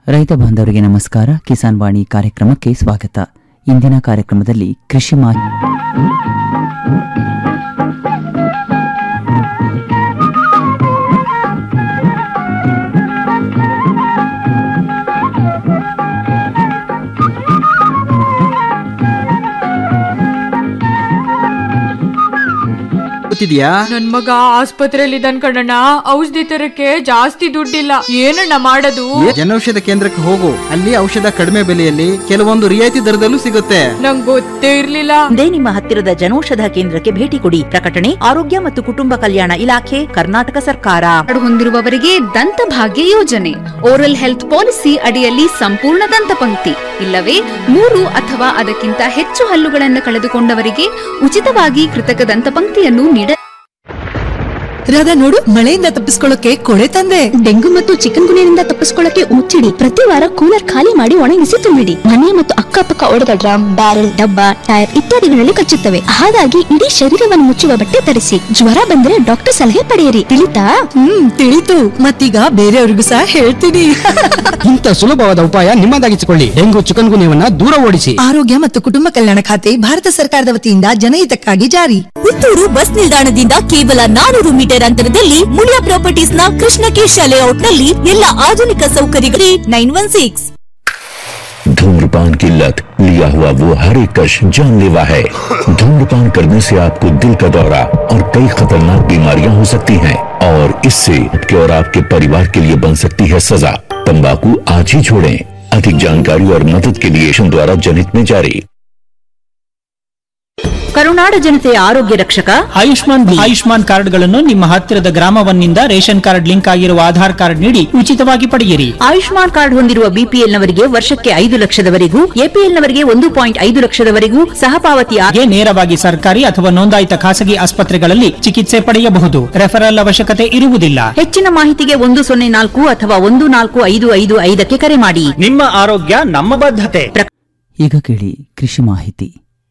ರೈತ ಬಾಂಧವರಿಗೆ ನಮಸ್ಕಾರ ಕಿಸಾನ್ ವಾಣಿ ಕಾರ್ಯಕ್ರಮಕ್ಕೆ ಸ್ವಾಗತ ಇಂದಿನ ಕಾರ್ಯಕ್ರಮದಲ್ಲಿ ಕೃಷಿ ಮಾಹಿತಿ ಗೊತ್ತಿದ್ಯಾ ನನ್ ಮಗ ಆಸ್ಪತ್ರೆಯಲ್ಲಿ ಇದ್ದಾನ್ ಕಣಣ್ಣ ಔಷಧಿ ತರಕ್ಕೆ ಜಾಸ್ತಿ ದುಡ್ಡಿಲ್ಲ ಏನಣ್ಣ ಮಾಡೋದು ಜನೌಷಧ ಕೇಂದ್ರಕ್ಕೆ ಹೋಗು ಅಲ್ಲಿ ಔಷಧ ಕಡಿಮೆ ಬೆಲೆಯಲ್ಲಿ ಕೆಲವೊಂದು ರಿಯಾಯಿತಿ ದರದಲ್ಲೂ ಸಿಗುತ್ತೆ ನಂಗ್ ಗೊತ್ತೇ ಇರ್ಲಿಲ್ಲ ಇಂದೇ ನಿಮ್ಮ ಹತ್ತಿರದ ಜನೌಷಧ ಕೇಂದ್ರಕ್ಕೆ ಭೇಟಿ ಕೊಡಿ ಪ್ರಕಟಣೆ ಆರೋಗ್ಯ ಮತ್ತು ಕುಟುಂಬ ಕಲ್ಯಾಣ ಇಲಾಖೆ ಕರ್ನಾಟಕ ಸರ್ಕಾರ ಕಾರ್ಡ್ ಹೊಂದಿರುವವರಿಗೆ ದಂತಭಾಗ್ಯ ಯೋಜನೆ ಓರಲ್ ಹೆಲ್ತ್ ಪಾಲಿಸಿ ಅಡಿಯಲ್ಲಿ ಸಂಪೂರ್ಣ ದಂತಪಂಕ್ತಿ ಇಲ್ಲವೇ ಮೂರು ಅಥವಾ ಅದಕ್ಕಿಂತ ಹೆಚ್ಚು ಹಲ್ಲುಗಳನ್ನು ಕಳೆದುಕೊಂಡವರಿಗೆ ಉಚಿತವಾಗಿ ಕೃತಕ ದಂತಪಂಕ್ತಿಯನ್ನು ನೀಡ ರಾಧಾ ನೋಡು ಮಳೆಯಿಂದ ತಪ್ಪಿಸ್ಕೊಳ್ಳೋಕೆ ಕೊಳೆ ತಂದೆ ಡೆಂಗು ಮತ್ತು ಚಿಕನ್ ಗುಣಿಯಿಂದ ತಪ್ಪಿಸ್ಕೊಳ್ಳಕ್ಕೆ ಮುಚ್ಚಿಡಿ ಪ್ರತಿ ವಾರ ಕೂಲರ್ ಖಾಲಿ ಮಾಡಿ ಒಣಗಿಸಿ ತುಂಬಿಡಿ ಮನೆ ಮತ್ತು ಅಕ್ಕಪಕ್ಕ ಒಡೆದ ಡ್ರಮ್ ಬ್ಯಾರೆಲ್ ಡಬ್ಬ ಟೈರ್ ಇತ್ಯಾದಿಗಳಲ್ಲಿ ಕಚ್ಚುತ್ತವೆ ಹಾಗಾಗಿ ಇಡೀ ಶರೀರವನ್ನು ಮುಚ್ಚುವ ಬಟ್ಟೆ ಧರಿಸಿ ಜ್ವರ ಬಂದ್ರೆ ಡಾಕ್ಟರ್ ಸಲಹೆ ಪಡೆಯಿರಿ ತಿಳಿತಾ ಹ್ಮ್ ತಿಳಿತು ಮತ್ತೀಗ ಬೇರೆಯವ್ರಿಗೂ ಸಹ ಹೇಳ್ತೀನಿ ಇಂಥ ಸುಲಭವಾದ ಉಪಾಯ ನಿಮ್ಮದಾಗಿಸಿಕೊಳ್ಳಿ ಡೆಂಗು ಚಿಕನ್ ಗುನ್ಯವನ್ನ ದೂರ ಓಡಿಸಿ ಆರೋಗ್ಯ ಮತ್ತು ಕುಟುಂಬ ಕಲ್ಯಾಣ ಖಾತೆ ಭಾರತ ಸರ್ಕಾರದ ವತಿಯಿಂದ ಜನಹಿತಕ್ಕಾಗಿ ಜಾರಿ ಪುತ್ತೂರು ಬಸ್ ನಿಲ್ದಾಣದಿಂದ ಕೇವಲ ನಾನೂರು ಮೀಟರ್ ಅಂತರದಲ್ಲಿ ಮುಳಿಯ ಪ್ರಾಪರ್ಟೀಸ್ ನ ಕೃಷ್ಣಕೇಶ ಲೇಔಟ್ ನಲ್ಲಿ ಎಲ್ಲ ಆಧುನಿಕ ಸೌಕರ್ಯಗಳು ನೈನ್ ಒನ್ ಸಿಕ್ಸ್ धूम्रपान की लत लिया हुआ वो हर एक कश जानलेवा है धूम्रपान करने से आपको दिल का दौरा और कई खतरनाक बीमारियां हो सकती हैं और इससे आपके और आपके परिवार के लिए बन सकती है सजा तंबाकू आज ही छोड़ें अधिक जानकारी और मदद के लिए मिशन द्वारा जनहित में जारी ಕರುನಾಡ ಜನತೆಯ ಆರೋಗ್ಯ ರಕ್ಷಕ ಆಯುಷ್ಮಾನ್ ಆಯುಷ್ಮಾನ್ ಕಾರ್ಡ್ಗಳನ್ನು ನಿಮ್ಮ ಹತ್ತಿರದ ಗ್ರಾಮವನ್ನಿಂದ ರೇಷನ್ ಕಾರ್ಡ್ ಲಿಂಕ್ ಆಗಿರುವ ಆಧಾರ್ ಕಾರ್ಡ್ ನೀಡಿ ಉಚಿತವಾಗಿ ಪಡೆಯಿರಿ ಆಯುಷ್ಮಾನ್ ಕಾರ್ಡ್ ಹೊಂದಿರುವ ಬಿಪಿಎಲ್ ನವರಿಗೆ ವರ್ಷಕ್ಕೆ ಐದು ಲಕ್ಷದವರೆಗೂ ಎಪಿಎಲ್ ನವರಿಗೆ ಒಂದು ಪಾಯಿಂಟ್ ಐದು ಲಕ್ಷದವರೆಗೂ ಸಹಪಾವತಿ ಆ- ಗೆ ನೇರವಾಗಿ ಸರ್ಕಾರಿ ಅಥವಾ ನೋಂದಾಯಿತ ಖಾಸಗಿ ಆಸ್ಪತ್ರೆಗಳಲ್ಲಿ ಚಿಕಿತ್ಸೆ ಪಡೆಯಬಹುದು ರೆಫರಲ್ ಅವಶ್ಯಕತೆ ಇರುವುದಿಲ್ಲ ಹೆಚ್ಚಿನ ಮಾಹಿತಿಗೆ ಒಂದು ಸೊನ್ನೆ ನಾಲ್ಕು ಅಥವಾ ಒಂದು ನಾಲ್ಕು ಐದು ಐದು ಐದಕ್ಕೆ ಕರೆ ಮಾಡಿ ನಿಮ್ಮ ಆರೋಗ್ಯ ನಮ್ಮ ಬದ್ಧತೆ ಈಗ ಕೇಳಿ ಕೃಷಿ ಮಾಹಿತಿ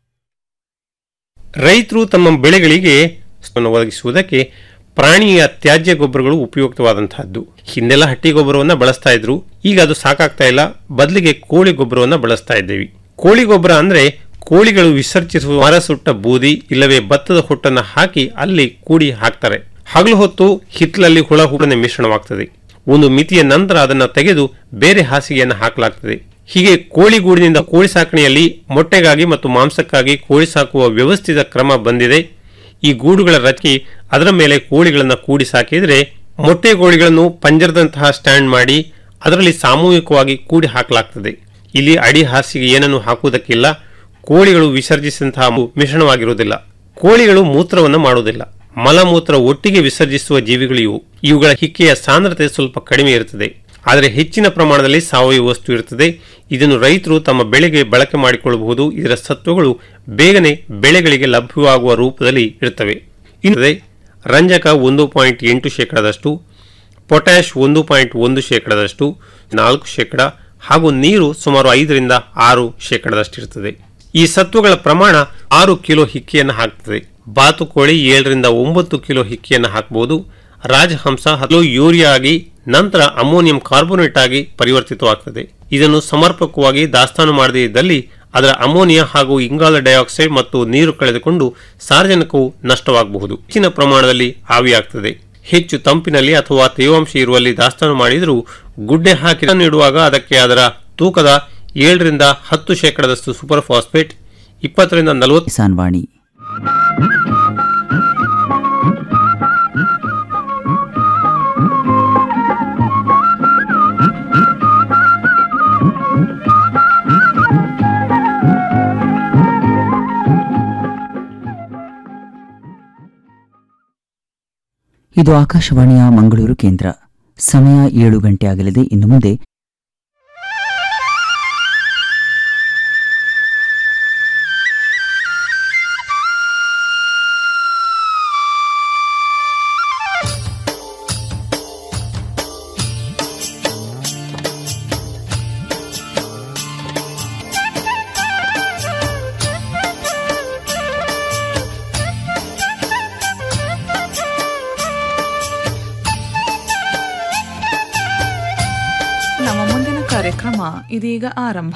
ರೈತರು ತಮ್ಮ ಬೆಳೆಗಳಿಗೆ ವನ್ನು ಒದಗಿಸುವುದಕ್ಕೆ ಪ್ರಾಣಿಯ ತ್ಯಾಜ್ಯ ಗೊಬ್ಬರಗಳು ಉಪಯುಕ್ತವಾದಂತಹದ್ದು ಹಿಂದೆಲ್ಲ ಹಟ್ಟಿ ಗೊಬ್ಬರವನ್ನು ಬಳಸ್ತಾ ಇದ್ರು ಈಗ ಅದು ಸಾಕಾಗ್ತಾ ಇಲ್ಲ ಬದಲಿಗೆ ಕೋಳಿ ಗೊಬ್ಬರವನ್ನು ಬಳಸ್ತಾ ಇದ್ದೇವೆ ಕೋಳಿ ಗೊಬ್ಬರ ಅಂದ್ರೆ ಕೋಳಿಗಳು ವಿಸರ್ಜಿಸುವ ಮರ ಸುಟ್ಟ ಬೂದಿ ಇಲ್ಲವೇ ಭತ್ತದ ಹೊಟ್ಟನ್ನು ಹಾಕಿ ಅಲ್ಲಿ ಕೂಡಿ ಹಾಕ್ತಾರೆ ಹಗಲು ಹೊತ್ತು ಹಿತ್ತಲಲ್ಲಿ ಹುಳ ಹುಳನೆ ಮಿಶ್ರಣವಾಗ್ತದೆ ಒಂದು ಮಿತಿಯ ನಂತರ ಅದನ್ನು ತೆಗೆದು ಬೇರೆ ಹಾಸಿಗೆಯನ್ನು ಹಾಕಲಾಗ್ತದೆ ಹೀಗೆ ಕೋಳಿ ಗೂಡಿನಿಂದ ಕೋಳಿ ಸಾಕಣೆಯಲ್ಲಿ ಮೊಟ್ಟೆಗಾಗಿ ಮತ್ತು ಮಾಂಸಕ್ಕಾಗಿ ಕೋಳಿ ಸಾಕುವ ವ್ಯವಸ್ಥಿತ ಕ್ರಮ ಬಂದಿದೆ ಈ ಗೂಡುಗಳ ರಚಿ ಅದರ ಮೇಲೆ ಕೋಳಿಗಳನ್ನು ಕೂಡಿ ಸಾಕಿದರೆ ಮೊಟ್ಟೆ ಕೋಳಿಗಳನ್ನು ಪಂಜರದಂತಹ ಸ್ಟ್ಯಾಂಡ್ ಮಾಡಿ ಅದರಲ್ಲಿ ಸಾಮೂಹಿಕವಾಗಿ ಕೂಡಿ ಹಾಕಲಾಗ್ತದೆ ಇಲ್ಲಿ ಅಡಿ ಹಾಸಿಗೆ ಏನನ್ನು ಹಾಕುವುದಕ್ಕಿಲ್ಲ ಕೋಳಿಗಳು ವಿಸರ್ಜಿಸಿದಂತಹ ಮಿಶ್ರಣವಾಗಿರುವುದಿಲ್ಲ ಕೋಳಿಗಳು ಮೂತ್ರವನ್ನು ಮಾಡುವುದಿಲ್ಲ ಮಲಮೂತ್ರ ಒಟ್ಟಿಗೆ ವಿಸರ್ಜಿಸುವ ಜೀವಿಗಳು ಇವು ಇವುಗಳ ಹಿಕ್ಕೆಯ ಸಾಂದ್ರತೆ ಸ್ವಲ್ಪ ಕಡಿಮೆ ಇರುತ್ತದೆ ಆದರೆ ಹೆಚ್ಚಿನ ಪ್ರಮಾಣದಲ್ಲಿ ಸಾವಯವ ವಸ್ತು ಇರುತ್ತದೆ ಇದನ್ನು ರೈತರು ತಮ್ಮ ಬೆಳೆಗೆ ಬಳಕೆ ಮಾಡಿಕೊಳ್ಳಬಹುದು ಇದರ ಸತ್ವಗಳು ಬೇಗನೆ ಬೆಳೆಗಳಿಗೆ ಲಭ್ಯವಾಗುವ ರೂಪದಲ್ಲಿ ಇರುತ್ತವೆ ಇನ್ನು ರಂಜಕ ಒಂದು ಪಾಯಿಂಟ್ ಎಂಟು ಶೇಕಡದಷ್ಟು ಪೊಟ್ಯಾಶ್ ಒಂದು ಪಾಯಿಂಟ್ ಒಂದು ಶೇಕಡದಷ್ಟು ನಾಲ್ಕು ಶೇಕಡ ಹಾಗೂ ನೀರು ಸುಮಾರು ಐದರಿಂದ ಆರು ಶೇಕಡದಷ್ಟಿರುತ್ತದೆ ಈ ಸತ್ವಗಳ ಪ್ರಮಾಣ ಆರು ಕಿಲೋ ಹಿಕ್ಕಿಯನ್ನು ಹಾಕ್ತದೆ ಬಾತುಕೋಳಿ ಏಳರಿಂದ ಒಂಬತ್ತು ಕಿಲೋ ಹಿಕ್ಕಿಯನ್ನು ಹಾಕಬಹುದು ರಾಜಹಂಸ ಹತ್ತು ಯೂರಿಯಾ ಆಗಿ ನಂತರ ಅಮೋನಿಯಂ ಕಾರ್ಬೋನೇಟ್ ಆಗಿ ಪರಿವರ್ತಿತವಾಗ್ತದೆ ಇದನ್ನು ಸಮರ್ಪಕವಾಗಿ ದಾಸ್ತಾನು ಮಾಡದೇ ಇದ್ದಲ್ಲಿ ಅದರ ಅಮೋನಿಯಾ ಹಾಗೂ ಇಂಗಾಲ ಡೈಆಕ್ಸೈಡ್ ಮತ್ತು ನೀರು ಕಳೆದುಕೊಂಡು ಸಾರ್ವಜನಿಕವು ನಷ್ಟವಾಗಬಹುದು ಹೆಚ್ಚಿನ ಪ್ರಮಾಣದಲ್ಲಿ ಆವಿಯಾಗ್ತದೆ ಹೆಚ್ಚು ತಂಪಿನಲ್ಲಿ ಅಥವಾ ತೇವಾಂಶ ಇರುವಲ್ಲಿ ದಾಸ್ತಾನು ಮಾಡಿದರೂ ಗುಡ್ಡೆ ಹಾಕಿ ನೀಡುವಾಗ ಅದಕ್ಕೆ ಅದರ ತೂಕದ ಏಳರಿಂದ ಹತ್ತು ಶೇಕಡದಷ್ಟು ಸೂಪರ್ ಫಾಸ್ಫೇಟ್ ಇಪ್ಪತ್ತರಿಂದ ನಲವತ್ತು ಕಿಸಾನ್ ವಾಣಿ ಇದು ಆಕಾಶವಾಣಿಯ ಮಂಗಳೂರು ಕೇಂದ್ರ ಸಮಯ ಏಳು ಗಂಟೆ ಆಗಲಿದೆ ಇನ್ನು ಮುಂದೆ ಕಾರ್ಯಕ್ರಮ ಇದೀಗ ಆರಂಭ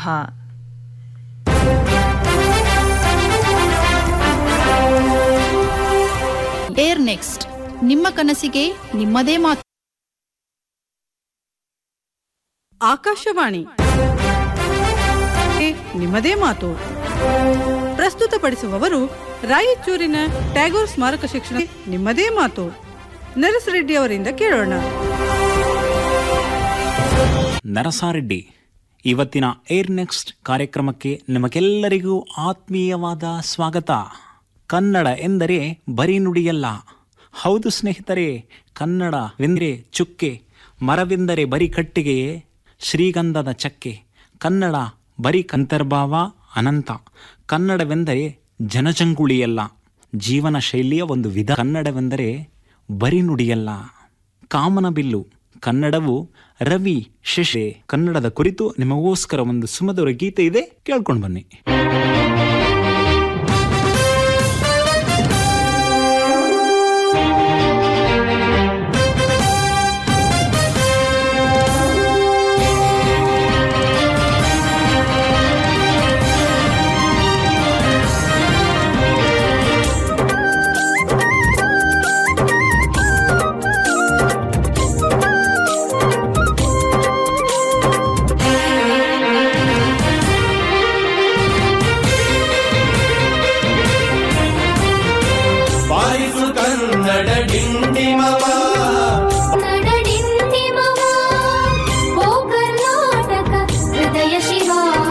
ಏರ್ ನೆಕ್ಸ್ಟ್ ನಿಮ್ಮ ಕನಸಿಗೆ ನಿಮ್ಮದೇ ಮಾತು ಆಕಾಶವಾಣಿ ನಿಮ್ಮದೇ ಮಾತು ಪ್ರಸ್ತುತಪಡಿಸುವವರು ರಾಯಚೂರಿನ ಟ್ಯಾಗೋರ್ ಸ್ಮಾರಕ ಶಿಕ್ಷಣ ನಿಮ್ಮದೇ ಮಾತು ನರಸರೆಡ್ಡಿ ಅವರಿಂದ ಕೇಳೋಣ ನರಸಾರೆಡ್ಡಿ ಇವತ್ತಿನ ಏರ್ ನೆಕ್ಸ್ಟ್ ಕಾರ್ಯಕ್ರಮಕ್ಕೆ ನಿಮಗೆಲ್ಲರಿಗೂ ಆತ್ಮೀಯವಾದ ಸ್ವಾಗತ ಕನ್ನಡ ಎಂದರೆ ಬರೀ ನುಡಿಯಲ್ಲ ಹೌದು ಸ್ನೇಹಿತರೆ ಕನ್ನಡವೆಂದರೆ ಚುಕ್ಕೆ ಮರವೆಂದರೆ ಬರೀ ಕಟ್ಟಿಗೆಯೇ ಶ್ರೀಗಂಧದ ಚಕ್ಕೆ ಕನ್ನಡ ಬರೀ ಕಂತರ್ಭಾವ ಅನಂತ ಕನ್ನಡವೆಂದರೆ ಜನಜಂಗುಳಿಯಲ್ಲ ಜೀವನ ಶೈಲಿಯ ಒಂದು ವಿಧ ಕನ್ನಡವೆಂದರೆ ಬರೀ ನುಡಿಯಲ್ಲ ಕಾಮನಬಿಲ್ಲು ಕನ್ನಡವು ರವಿ ಶಶೆ ಕನ್ನಡದ ಕುರಿತು ನಿಮಗೋಸ್ಕರ ಒಂದು ಸುಮಧುರ ಗೀತೆ ಇದೆ ಕೇಳ್ಕೊಂಡು ಬನ್ನಿ ಬಾರಿಸು ಕನ್ನಡ ಡಿಂಡಿಮವ ಹೃದಯ ಶಿವ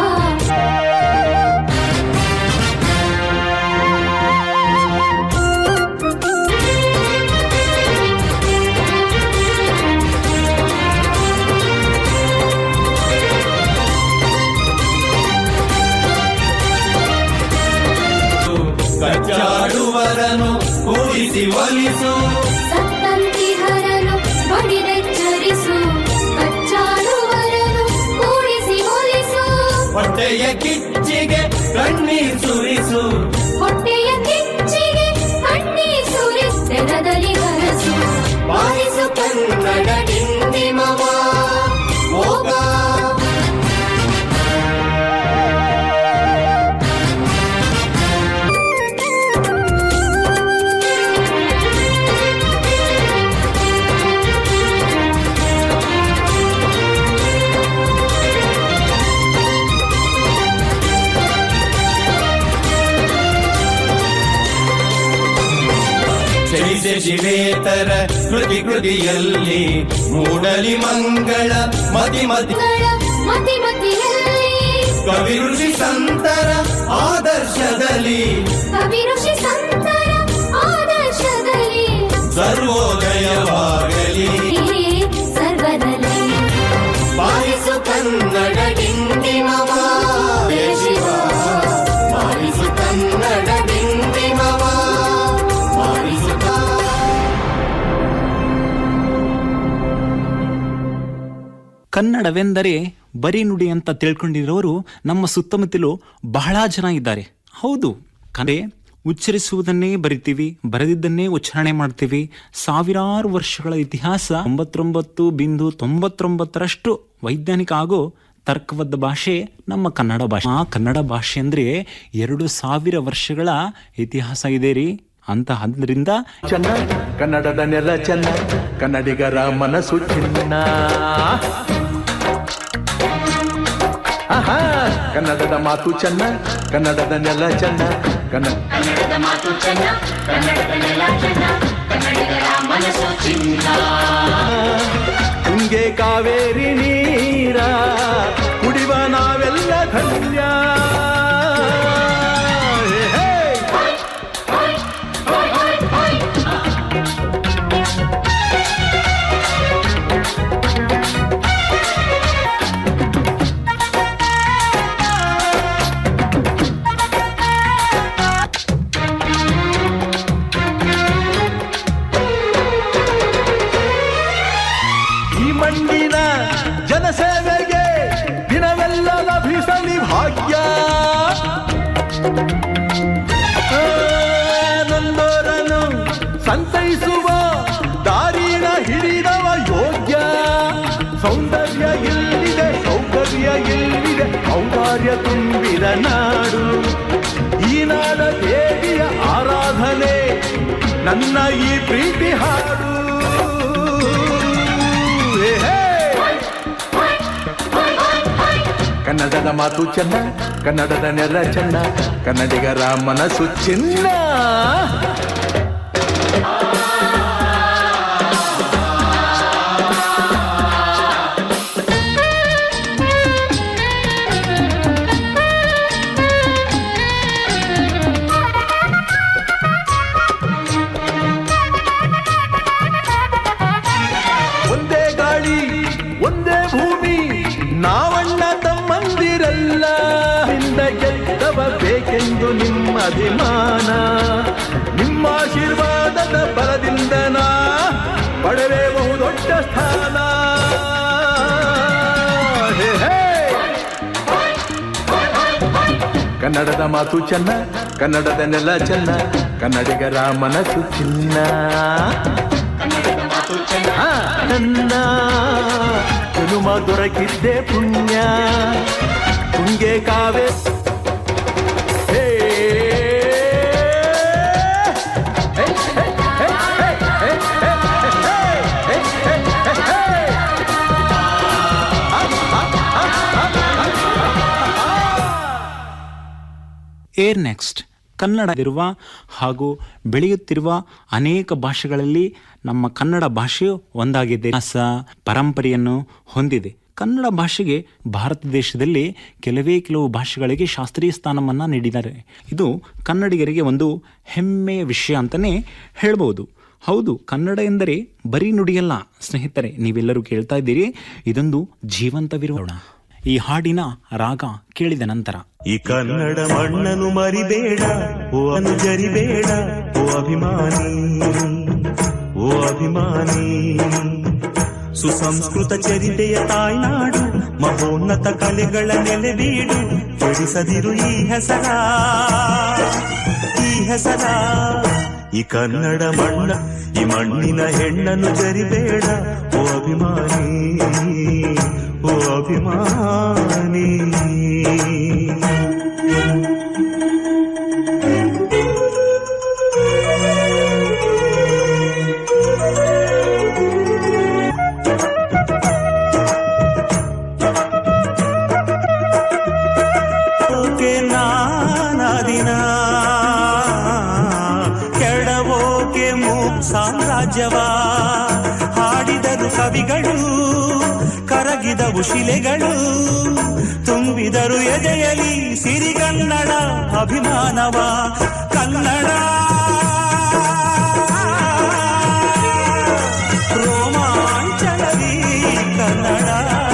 ಕಚ್ಚಾಡುವರನು ಕೂಡಿಸಿ ಒಲಿಸು ಸತ್ತಂತಿಹರನು ಬಡಿದೆಚ್ಚರಿಸು ಕಚ್ಚಾಡುವರನು ಕೂಡಿಸಿ ಒಲಿಸು ಹೊಟ್ಟೆಯ ಕಿಚ್ಚಿಗೆ ಕಣ್ಣೀರ್ ಸುರಿಸು ಹೊಟ್ಟೆಯ ಕಿಚ್ಚಿಗೆ ಕಣ್ಣೀರ್ ಸುರಿಸೆರದಲ್ಲಿ ಹರಸು ಬಾರಿಸು ಕನ್ನಡ ಡಿಂಡಿಮವ ಹೋಗ ಚೈತೆ ಶಿವೇತರ ಕೃತಿ ಕೃತಿಯಲ್ಲಿ ಮೂಡಲಿ ಮಂಗಳ ಮತಿ ಮತಿ ಮತಿ ಮತಿಯಲ್ಲಿ ಕವಿ ಋಷಿ ಸಂತರ ಆದರ್ಶದಲ್ಲಿ ಕವಿ ಋಷಿ ಸಂತರ ಆದರ್ಶದಲ್ಲಿ ಸರ್ವೋದಯವಾಗಲಿ ಸರ್ವದಲ್ಲಿ ಬಾರಿಸು ಕನ್ನಡ ಡಿಂಡಿಮವ ಜಯ ಶಿವ ಬಾರಿಸು ಕನ್ನಡ ಡಿಂಡಿಮವ ಬಾರಿಸು ಕನ್ನಡವೆಂದರೆ ಬರೀ ನುಡಿ ಅಂತ ತಿಳ್ಕೊಂಡಿರೋರು ನಮ್ಮ ಸುತ್ತಮುತ್ತಲು ಬಹಳ ಜನ ಇದ್ದಾರೆ ಹೌದು ಕಲೆ ಉಚ್ಚರಿಸುವುದನ್ನೇ ಬರಿತೀವಿ ಬರೆದಿದ್ದನ್ನೇ ಉಚ್ಚಾರಣೆ ಮಾಡ್ತೀವಿ ಸಾವಿರಾರು ವರ್ಷಗಳ ಇತಿಹಾಸ ತೊಂಬತ್ತೊಂಬತ್ತು ಬಿಂದು ತೊಂಬತ್ತೊಂಬತ್ತರಷ್ಟು ವೈಜ್ಞಾನಿಕ ಹಾಗೂ ತರ್ಕಬದ್ಧ ಭಾಷೆ ನಮ್ಮ ಕನ್ನಡ ಭಾಷೆ ಆ ಕನ್ನಡ ಭಾಷೆ ಅಂದ್ರೆ ಎರಡು ಸಾವಿರ ವರ್ಷಗಳ ಇತಿಹಾಸ ಇದೆ ರೀ ಅಂತ ಅದರಿಂದ ಚೆನ್ನ ಕನ್ನಡದ ನೆಲ ಚೆನ್ನ ಕನ್ನಡಿಗರ ಮನಸ್ಸು ಚಿನ್ನ ಆಹಾ ಕನ್ನಡದ ಮಾತು ಚೆನ್ನ ಕನ್ನಡದ ನೆಲ ಚೆನ್ನ ಕನ್ನಡ ಕನ್ನಡದ ಮಾತು ಚೆನ್ನ ಕನ್ನಡದ ನೆಲ ಚೆನ್ನ ಕನ್ನಡಿಗರ ಮನಸ್ಸು ಚಿನ್ನ ತುಂಗೆ ಕಾವೇರಿ ನೀರ ಕುಡಿವ ನಾವೆಲ್ಲ ಧನ್ಯ ಹೇ, ಹೇ. ಈ ಮಣ್ಣಿನ ಜನಸೇವೆಗೆ ದಿನವೆಲ್ಲ ಲಭಿಸಲಿ ಭಾಗ್ಯ ಆ, ನೊಂದೋರನು ಸಂತೈಸುವ ದಾರಿನ ಹಿಡಿದವ ಯೋಗ್ಯ ಸೌಂದರ್ಯ ಇಲ್ಲಿದೆ ಸೌಕರ್ಯ ನನ್ನ ಈ ಪ್ರೀತಿ ಹಾಡು ಹೇ, ಹೇ. ಕನ್ನಡದ ಮಾತು ಚೆನ್ನ ಕನ್ನಡದ ನೆಲ ಚೆನ್ನ ಕನ್ನಡಿಗರ ಮನಸ್ಸು ಚಿನ್ನ ಒಂದೇ ಗಾಳಿ ಒಂದೇ ಭೂಮಿ ನಾವಣ್ಣ ತಮ್ಮಂದಿರಲ್ಲ ನಿಂದ ಗೆದ್ದವ ಬೇಕೆಂದು ನಿಮ್ಮ ಅಭಿಮಾನ ನಿಮ್ಮ ಆಶೀರ್ವಾದದ ಬಲದಿಂದ ನಾ ಪಡೆವೆ ಬಹುದೊಡ್ಡ ಸ್ಥಾನ ಹೇ, ಹೇ. ಕನ್ನಡದ ಮಾತು ಚೆನ್ನ ಕನ್ನಡದ ನೆಲ ಚೆನ್ನ ಕನ್ನಡಿಗರ ಮನಸ್ಸು ಚಿನ್ನ ಹಾ, ನನ್ನ ಹನುಮ ದೊರಕಿದ್ದೆ ಪುಣ್ಯ ತುಂಗೆ ಕಾವೆ ಹೇ. ಹೇ, ಹೇ, ಹೇ, ಹೇ, ಹೇ, ಹೇ, ಹೇ, ಹೇ, ಹೇ, ಹೇ, ಹೇ. ಏರ್ ನೆಕ್ಸ್ಟ್ ಕನ್ನಡ ಇರುವ ಹಾಗೂ ಬೆಳೆಯುತ್ತಿರುವ ಅನೇಕ ಭಾಷೆಗಳಲ್ಲಿ ನಮ್ಮ ಕನ್ನಡ ಭಾಷೆಯು ಒಂದಾಗಿದೆ ಇತಿಹಾಸ ಪರಂಪರೆಯನ್ನು ಹೊಂದಿದೆ ಕನ್ನಡ ಭಾಷೆಗೆ ಭಾರತ ದೇಶದಲ್ಲಿ ಕೆಲವೇ ಕೆಲವು ಭಾಷೆಗಳಿಗೆ ಶಾಸ್ತ್ರೀಯ ಸ್ಥಾನವನ್ನು ನೀಡಿದ್ದಾರೆ ಇದು ಕನ್ನಡಿಗರಿಗೆ ಒಂದು ಹೆಮ್ಮೆಯ ವಿಷಯ ಅಂತಲೇ ಹೇಳ್ಬೋದು ಹೌದು ಕನ್ನಡ ಎಂದರೆ ಬರೀ ನುಡಿಯಲ್ಲ ಸ್ನೇಹಿತರೆ ನೀವೆಲ್ಲರೂ ಕೇಳ್ತಾ ಇದ್ದೀರಿ ಇದೊಂದು ಜೀವಂತವಿರೋಣ ಈ ಹಾಡಿನ ರಾಗ ಕೇಳಿದ ನಂತರ ಈ ಕನ್ನಡ ಮಣ್ಣನ್ನು ಮರಿಬೇಡ ಓ ಅನುಜರಿಬೇಡ ಓ ಅಭಿಮಾನಿ ಓ ಅಭಿಮಾನಿ ಸುಸಂಸ್ಕೃತ ಚರಿತೆಯ ತಾಯ್ನಾಡು ಮಹೋನ್ನತ ಕಲೆಗಳ ನೆಲೆಬೀಡು ಕೆಡಿಸದಿರು ಈ ಹೆಸರ ಈ ಹೆಸರ ಈ ಕನ್ನಡ ಮಣ್ಣ ಈ ಮಣ್ಣಿನ ಹೆಣ್ಣನ್ನು ಜರಿಬೇಡ ಓ ಅಭಿಮಾನಿ ಓ ಅಭಿಮಾನಿ ಓಕೆ ನಾನಾ ದಿನ ಕೆಡವೋಕೆ ಮೂಕ್ ಸಾಮ್ರಾಜ್ಯವ ಹಾಡಿದರು ಕವಿಗಳು ಕರಗಿದವು ಶಿಲೆಗಳು ತುಂಬಿದರು ಎದೆಯಲಿ ಸಿರಿಗನ್ನಡ ಅಭಿಮಾನವ ಕನ್ನಡ ರೋಮಾಂಚನವಿ ಕನ್ನಡ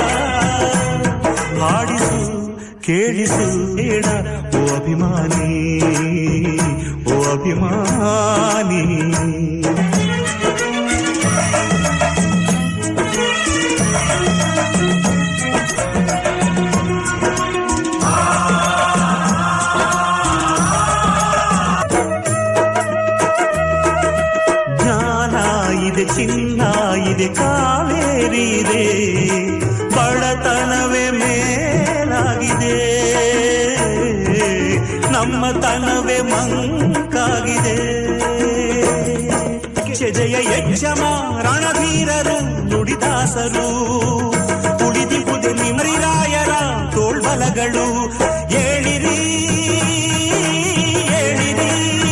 ಹಾಡಿಸು ಕೇಳಿಸು ಬೇಡ ಓ ಅಭಿಮಾನಿ ಓ ಅಭಿಮಾನಿ ಜ್ಞಾನ ಇದೆ ಚಿನ್ನ ಇದೆ ಕಾವೇರಿ ಇದೆ ಬಡತನವೇ ಮೇಲಾಗಿದೆ ನಮ್ಮ ತನವೇ ಮಂಕಾಗಿದೆ ಜಯ ಯಜ್ಜಮ ರಣಧೀರರು ನುಡಿದಾಸರು ಉಳಿದಿಹುದೆ ನಿಮರಿರಾಯರ ತೋಳ್ಬಲಗಳು ಏಳಿರಿ ಏಳಿರಿ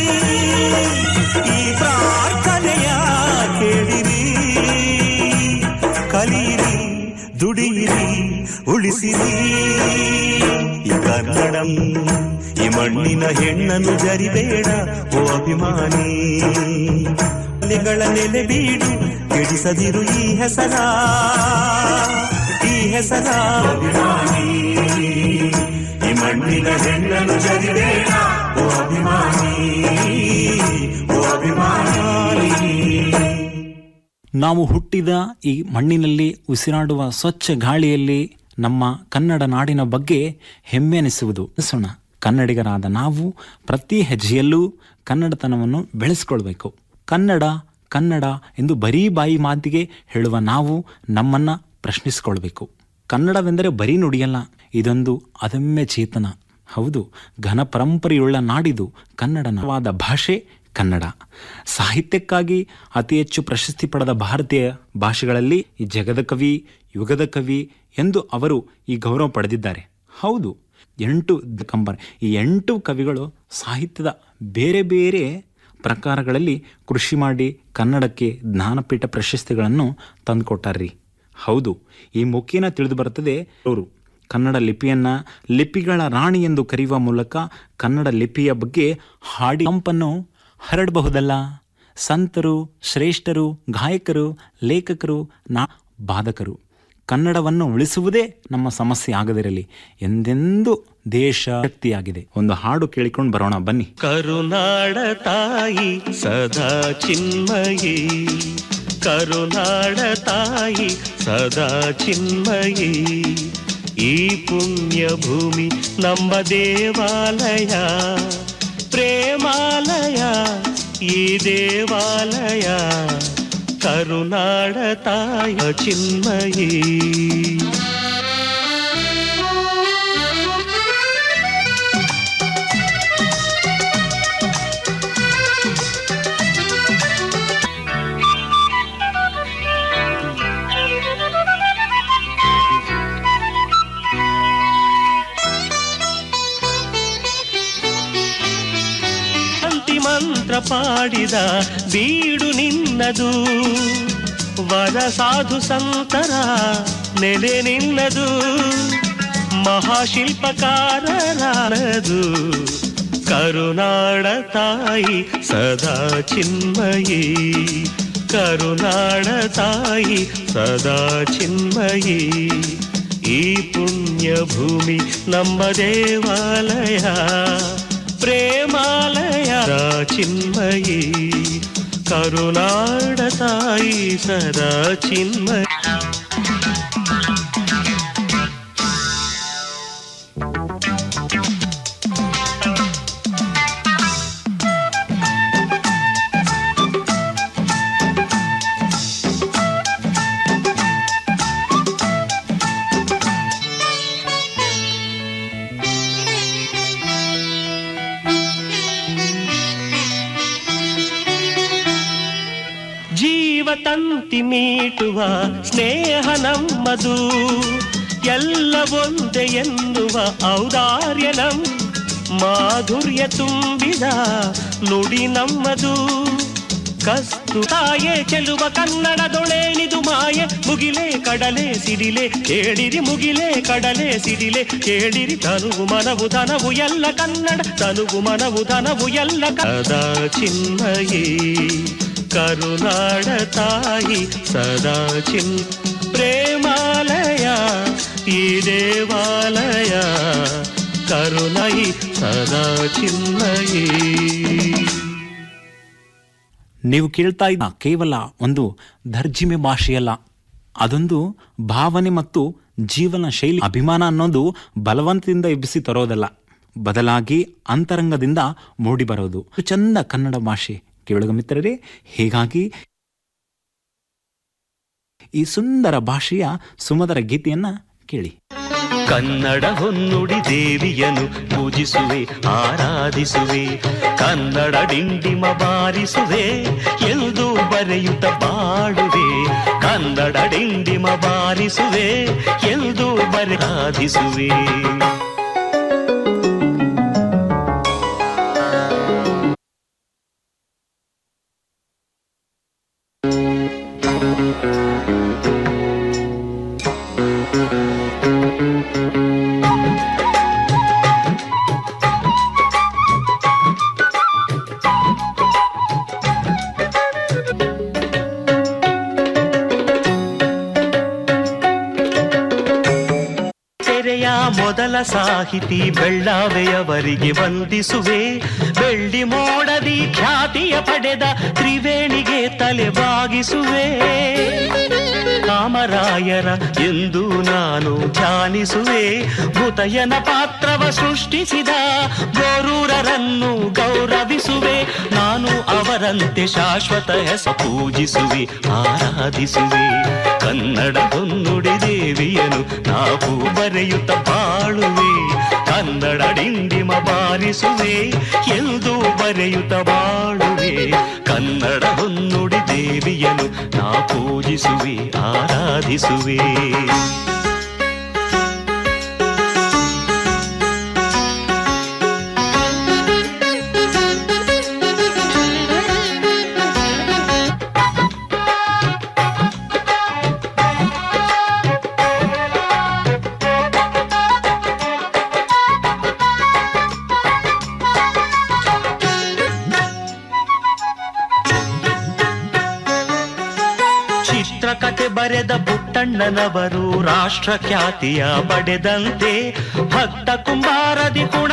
ಈ ಪ್ರಾರ್ಥನೆಯ ಕೇಳಿರಿ ಕಲಿಯಿರಿ ದುಡಿಯಿರಿ ಉಳಿಸಿರಿ ಈ ಕನ್ನಡಂ ಈ ಮಣ್ಣಿನ ಹೆಣ್ಣನ್ನು ಜರಿಬೇಡ ಓ ಅಭಿಮಾನಿ ಅಲೆಗಳ ನೆಲೆ ಬೀಡು ಕೆಡಿಸದಿರು ಈ ಹೆಸರ ಈ ಹೆಸರ ಅಭಿಮಾನಿ ಈ ಮಣ್ಣಿನ ಹೆಣ್ಣನ್ನು ಜರಿಬೇಡ ಓ ಅಭಿಮಾನಿ ಓ ಅಭಿಮಾನಿ ನಾವು ಹುಟ್ಟಿದ ಈ ಮಣ್ಣಿನಲ್ಲಿ ಉಸಿರಾಡುವ ಸ್ವಚ್ಛ ಗಾಳಿಯಲ್ಲಿ ನಮ್ಮ ಕನ್ನಡ ನಾಡಿನ ಬಗ್ಗೆ ಹೆಮ್ಮೆ ಅನಿಸುವುದು ಅನಿಸೋಣ ಕನ್ನಡಿಗರಾದ ನಾವು ಪ್ರತಿ ಹೆಜ್ಜೆಯಲ್ಲೂ ಕನ್ನಡತನವನ್ನು ಬೆಳೆಸ್ಕೊಳ್ಬೇಕು ಕನ್ನಡ ಕನ್ನಡ ಎಂದು ಬರೀ ಬಾಯಿ ಮಾತಿಗೆ ಹೇಳುವ ನಾವು ನಮ್ಮನ್ನ ಪ್ರಶ್ನಿಸಿಕೊಳ್ಬೇಕು ಕನ್ನಡವೆಂದರೆ ಬರೀ ನುಡಿಯಲ್ಲ ಇದೊಂದು ಅದಮ್ಯ ಚೇತನ ಹೌದು ಘನ ಪರಂಪರೆಯುಳ್ಳ ನಾಡಿದು ಕನ್ನಡನವಾದ ಭಾಷೆ ಕನ್ನಡ ಸಾಹಿತ್ಯಕ್ಕಾಗಿ ಅತಿ ಹೆಚ್ಚು ಪ್ರಶಸ್ತಿ ಪಡೆದ ಭಾರತೀಯ ಭಾಷೆಗಳಲ್ಲಿ ಈ ಜಗದ ಕವಿ ಯುಗದ ಕವಿ ಎಂದು ಅವರು ಈ ಗೌರವ ಪಡೆದಿದ್ದಾರೆ ಹೌದು ಎಂಟು ಕಂಬರ್ ಈ ಎಂಟು ಕವಿಗಳು ಸಾಹಿತ್ಯದ ಬೇರೆ ಬೇರೆ ಪ್ರಕಾರಗಳಲ್ಲಿ ಕೃಷಿ ಮಾಡಿ ಕನ್ನಡಕ್ಕೆ ಜ್ಞಾನಪೀಠ ಪ್ರಶಸ್ತಿಗಳನ್ನು ತಂದುಕೊಟ್ಟಾರ್ರಿ ಹೌದು ಈ ಮುಖೇನ ತಿಳಿದು ಬರುತ್ತದೆ ಅವರು ಕನ್ನಡ ಲಿಪಿಯನ್ನ ಲಿಪಿಗಳ ರಾಣಿ ಎಂದು ಕರೆಯುವ ಮೂಲಕ ಕನ್ನಡ ಲಿಪಿಯ ಬಗ್ಗೆ ಹಾಡಿ ಕಂಪನ್ನು ಹರಡಬಹುದಲ್ಲ ಸಂತರು ಶ್ರೇಷ್ಠರು ಗಾಯಕರು ಲೇಖಕರು ನಾ ಬಾಧಕರು ಕನ್ನಡವನ್ನು ಉಳಿಸುವುದೇ ನಮ್ಮ ಸಮಸ್ಯೆ ಆಗದಿರಲಿ ಎಂದೆಂದೂ ದೇಶ ಶಕ್ತಿಯಾಗಿದೆ ಒಂದು ಹಾಡು ಕೇಳಿಕೊಂಡು ಬರೋಣ ಬನ್ನಿ ಕರುನಾಡ ತಾಯಿ ಸದಾ ಚಿನ್ಮಯಿ ಕರುನಾಡ ತಾಯಿ ಸದಾ ಚಿನ್ಮಯಿ ಈ ಪುಣ್ಯ ಭೂಮಿ ನಮ್ಮ ದೇವಾಲಯ ಪ್ರೇಮಾಲಯ ಈ ದೇವಾಲಯ ಕರುನಾಡ ತಾಯ ಚಿನ್ಮಯಿ ಶಾಂತಿ ಮಂತ್ರ ಪಾಡಿದ ಬೀಡು ನಿನ್ನದು ವರ ಸಾಧು ಸಂತರ ನೆಲೆ ನಿನ್ನದು ಮಹಾಶಿಲ್ಪಕಾರರಾನದು ಕರುನಾಡ ತಾಯಿ ಸದಾ ಚಿನ್ಮಯಿ ಕರುನಾಡ ತಾಯಿ ಸದಾ ಚಿನ್ಮಯಿ ಈ ಪುಣ್ಯ ಭೂಮಿ ನಮ್ಮ ದೇವಾಲಯ ಪ್ರೇಮಾಲಯ ಚಿನ್ಮಯಿ ಕರುನಾಡ ತಾಯಿ ಸದಾ ಚಿನ್ಮಯಿ ಜೀವ ತಂತಿ ಮೀಟುವ ಸ್ನೇಹ ನಮ್ಮದು ಎಲ್ಲ ಒಂದೇ ಎನ್ನುವ ಔದಾರ್ಯ ನಮ್ ಮಾಧುರ್ಯ ತುಂಬಿದ ನುಡಿ ನಮ್ಮದು ಕಸ್ತು ತಾಯೇ ಚೆಲುವ ಕನ್ನಡದೊಳೇನಿದು ಮಾಯೆ ಮುಗಿಲೆ ಕಡಲೆ ಸಿಡಿಲೆ ಕೇಳಿರಿ ಮುಗಿಲೆ ಕಡಲೆ ಸಿಡಿಲೆ ಕೇಳಿರಿ ತನುವು ಮನವು ಧನವು ಎಲ್ಲ ಕನ್ನಡ ತನುವು ಮನವು ಧನವು ಎಲ್ಲ ಸದಾ ಚಿನ್ಮಯಿ ಕರುನಾಡ ತಾಯಿ ಸದಾ ಚಿನ್ ಪ್ರೇಮಾಲಯ ಈ ದೇವಾಲಯ ಕರುಣೈ ಸದಾ ಚಿನ್ಮಯಿ ನೀವು ಕೇಳ್ತಾ ಇದ್ದ ಕೇವಲ ಒಂದು ದರ್ಜಿಮೆ ಭಾಷೆಯಲ್ಲ ಅದೊಂದು ಭಾವನೆ ಮತ್ತು ಜೀವನ ಶೈಲಿ ಅಭಿಮಾನ ಅನ್ನೋದು ಬಲವಂತದಿಂದ ಎಬ್ಬಿಸಿ ತರೋದಲ್ಲ ಬದಲಾಗಿ ಅಂತರಂಗದಿಂದ ಮೂಡಿ ಬರೋದು ಚಂದ ಕನ್ನಡ ಭಾಷೆ ಕೇಳುಗ ಮಿತ್ರರೇ ಹೀಗಾಗಿ ಈ ಸುಂದರ ಭಾಷೆಯ ಸುಮಧುರ ಗೀತೆಯನ್ನ ಕೇಳಿ ಕನ್ನಡ ಹೊನ್ನುಡಿ ದೇವಿಯನು ಪೂಜಿಸುವೆ ಆರಾಧಿಸುವೆ ಕನ್ನಡ ಡಿಂಡಿಮ ಬಾರಿಸುವೆ ಎಂದು ಬರೆಯುತ್ತ ಬಾಡುವೆ ಕನ್ನಡ ಡಿಂಡಿಮ ಬಾರಿಸುವೆ ಎಂದು ಬರಾಧಿಸುವೆ ತೆರೆಯ ಮೊದಲ ಸಾಹಿತಿ ಬೆಳ್ಳಾವೆಯವರಿಗೆ ವಂದಿಸುವೆ ಬೆಳ್ಳಿ ಮೋಡದಿ ಖ್ಯಾತಿಯ ಪಡೆದ ತ್ರಿವೇಣಿಗೆ ತಲೆ ಬಾಗಿಸುವೆ ಕಾಮರಾಯರ ಎಂದು ನಾನು ಧ್ಯಾನಿಸುವೆ ಭೂತಯನ ಪಾತ್ರವ ಸೃಷ್ಟಿಸಿದ ಗೋರೂರರನ್ನು ಗೌರವಿಸುವೆ ನಾನು ಅವರಂತೆ ಶಾಶ್ವತ ಹೆಸ ಪೂಜಿಸುವೆ ಆರಾಧಿಸುವೆ ಕನ್ನಡ ಹೊನ್ನುಡಿ ದೇವಿಯನು ನಾವು ಬರೆಯುತ್ತ ಬಾಳುವೆ ಕನ್ನಡ ಕನ್ನಡ ಡಿಂಡಿಮ ಬಾರಿಸುವೆ ಎಂದು ಬರೆಯುತ್ತ ಬಾಳುವೆ ಕನ್ನಡ ಹೊನ್ನುಡಿ ದೇವಿಯನು ನಾ ಪೂಜಿಸುವೆ ಆರಾಧಿಸುವೆ ಚಿತ್ರಕಥೆ ಬರೆದ ಪುಟ್ಟಣ್ಣನವರು ರಾಷ್ಟ್ರ ಖ್ಯಾತಿಯ ಪಡೆದಂತೆ ಭಕ್ತ ಕುಂಬಾರದಿ ಕುಣ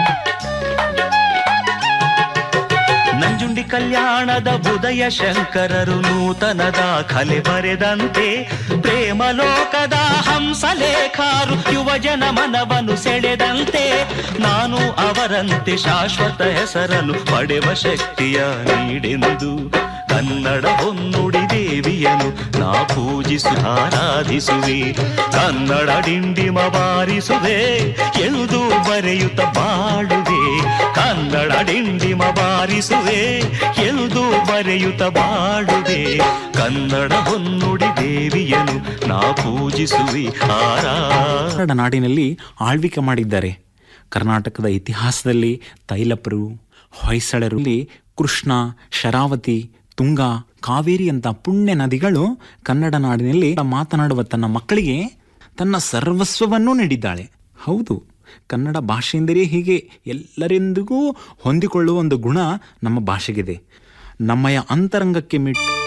ನಂಜುಂಡಿ ಕಲ್ಯಾಣದ ಉದಯ ಶಂಕರರು ನೂತನ ದಾಖಲೆ ಬರೆದಂತೆ ಪ್ರೇಮ ಲೋಕದ ಹಂಸಲೇಖಾರು ಯುವಜನ ಮನವನ್ನು ಸೆಳೆದಂತೆ ನಾನು ಅವರಂತೆ ಶಾಶ್ವತ ಹೆಸರನ್ನು ಪಡೆವ ಶಕ್ತಿಯ ನೀಡೆಂದು ಕನ್ನಡ ಹೊನ್ನುಡಿ ದೇವಿಯನು ನಾ ಪೂಜಿಸು ಆರಾಧಿಸುವೆ ಕನ್ನಡ ಡಿಂಡಿಮ ಬಾರಿಸುವೆ ಎಂದು ಬರೆಯುತ್ತ ಬಾಳುವೆ ಕನ್ನಡ ಡಿಂಡಿಮ ಬಾರಿಸುವೆ ಎಂದು ಬರೆಯುತ್ತ ಬಾಳುವೆ ಕನ್ನಡ ಹೊನ್ನುಡಿ ದೇವಿಯನು ನಾ ಪೂಜಿಸುವೆ ಆರಾ ಕನ್ನಡ ನಾಡಿನಲ್ಲಿ ಆಳ್ವಿಕೆ ಮಾಡಿದ್ದಾರೆ ಕರ್ನಾಟಕದ ಇತಿಹಾಸದಲ್ಲಿ ತೈಲಪರು ಹೊಯ್ಸಳರಲ್ಲಿ ಕೃಷ್ಣ ಶರಾವತಿ ತುಂಗ ಕಾವೇರಿ ಅಂತ ಪುಣ್ಯ ನದಿಗಳು ಕನ್ನಡ ನಾಡಿನಲ್ಲಿ ಮಾತನಾಡುವ ತನ್ನ ಮಕ್ಕಳಿಗೆ ತನ್ನ ಸರ್ವಸ್ವವನ್ನೂ ನೀಡಿದ್ದಾಳೆ ಹೌದು ಕನ್ನಡ ಭಾಷೆಯೆಂದರೆ ಹೀಗೆ ಎಲ್ಲರೆಂದಿಗೂ ಹೊಂದಿಕೊಳ್ಳುವ ಒಂದು ಗುಣ ನಮ್ಮ ಭಾಷೆಗಿದೆ ನಮ್ಮಯ ಅಂತರಂಗಕ್ಕೆ ಮಿಟ್